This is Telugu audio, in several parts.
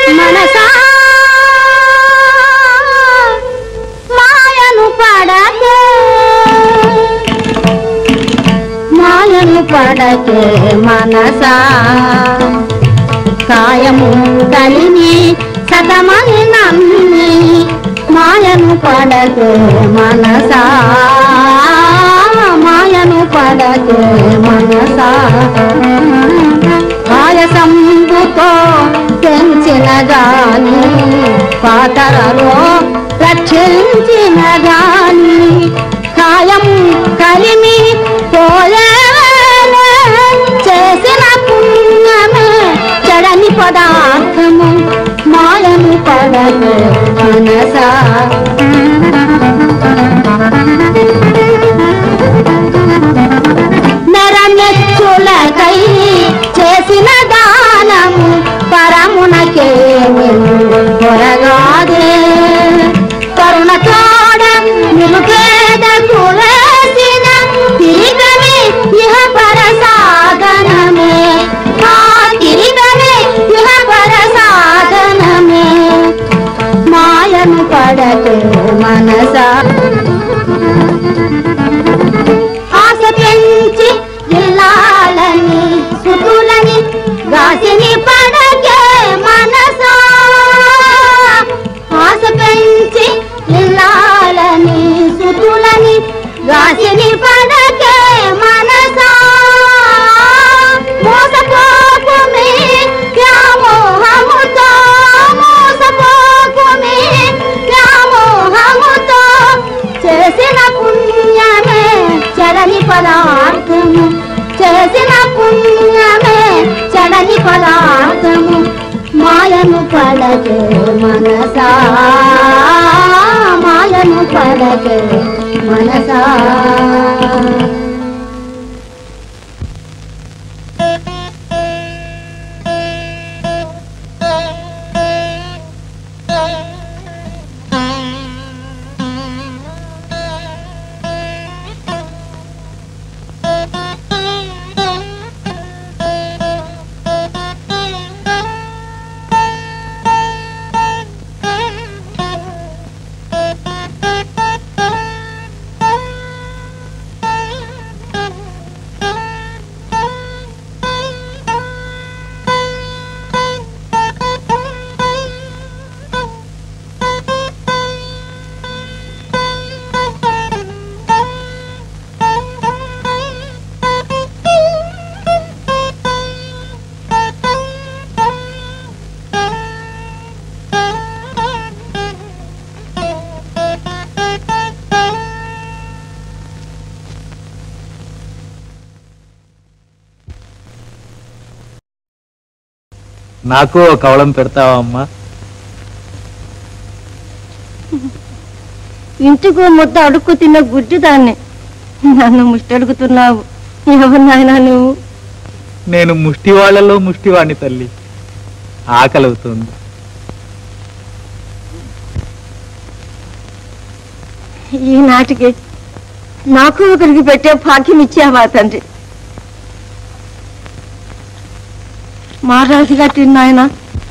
మనసా మాయను పడకే మాయను పడకే మనసా కాయము కలిని సతమని నమ్మి మాయను పడకే మనసా మాయను పడకే మనసా పాయసంబుతో పెంచిన గాని పాతరలో రక్షించిన గాని కాయం కలిమి పోయేలే చేసిన పుణ్యమే చెడని పదార్థము మాయను పడదు మనసా నరమెచ్చులకై చేసిన దానము పరమునకే కొరగాదే కరుణ తోడ నిరుపేద కువేసిన తిరిగని ఇహ పర సాధనమే ఆ తిరిగని ఇహ పర సాధనమే మాయను పడకే మనసా ఆశ పెంచి ఇల్లాలని సుతులని గాసిని పడకే మనసా ఆశ పెంచి ఇల్లాలని సుతులని గాసిని పడకే మనసా మోసపోకుమే వ్యామోహముతో మోసపోకుమే వ్యామోహముతో చేసిన పుణ్యమే చడని పదార్థము చేసిన పుణ్యమే చడని పదార్థము మాయను పడకే మనసా మాయను పడకే మనసా నాకు ఒక కవళం పెడతావా అమ్మా ఇంటికి ముద్ద అడుక్కు తిన్న గుడ్డి దాన్ని నన్ను ముష్టడుగుతున్నావు ఎవరు నాయనా నువ్వు నేను ముష్టి వాళ్ళలో ముష్టివాణ్ణి తల్లి ఆకలవుతుంది ఈనాటికి నాకు ఒకరికి పెట్టే భాగ్యం ఇచ్చావా తండ్రి మారాసిగా తిన్నాయనా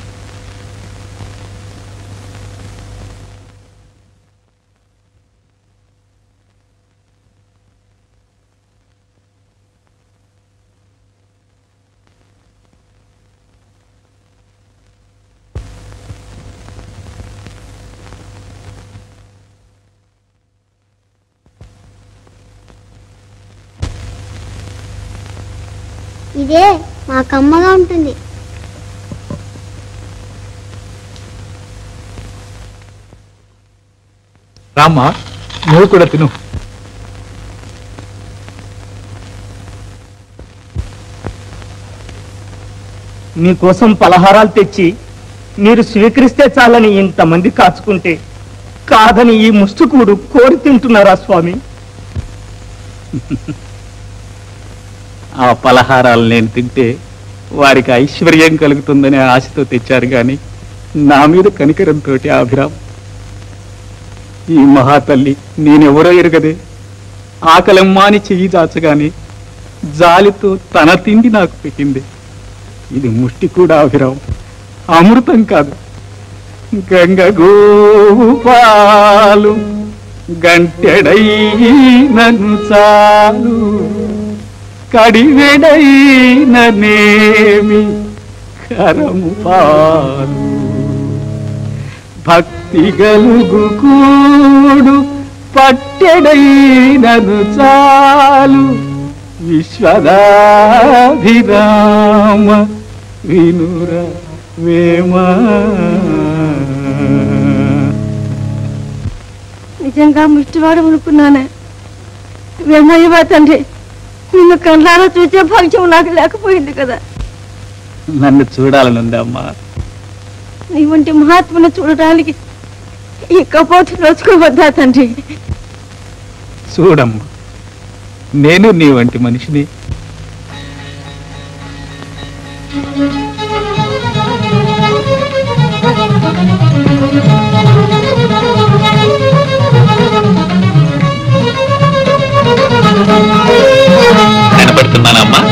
ఇదే మా కమ్మగా ఉంటుంది రామ్మా నువ్వు కూడా తిను మీకోసం పలహారాలు తెచ్చి మీరు స్వీకరిస్తే చాలని ఇంతమంది కాచుకుంటే కాదని ఈ ముష్టికూడు కోరి తింటున్నారా స్వామి ఆ పలహారాలు నేను తింటే వారికి ఐశ్వర్యం కలుగుతుందనే ఆశతో తెచ్చారు గాని నా మీద కనికరంతో అభిరామ్ ఈ మహాతల్లి నేనెవరో ఎరుగదే ఆకలమ్మాని చెయ్యి దాచగాని జాలితో తన తిండి నాకు పెట్టింది ఇది ముష్టి కూడా అభిరామ్ అమృతం కాదు గంగ గోవు పాలు గంటెడైనను చాలు కడివెడైననేమి కరము పాలు భక్తి గలుగు కూడు పట్టెడైనను చాలు విశ్వదాభిరామ వినుర వేమ నిజంగా ముష్టివాడు అనుకున్నానే వేమయ్యవా తండ్రి నిన్ను కళ్ళారా చూసే భాగ్యం నాకు లేకపోయింది కదా నన్ను చూడాలనుంది అమ్మా నీ వంటి మహాత్మును చూడడానికి ఈ కపోతు నోచుకోవద్దా తండ్రి చూడమ్మా నేను నీ వంటి మనిషిని కనబడుతున్నానమ్మా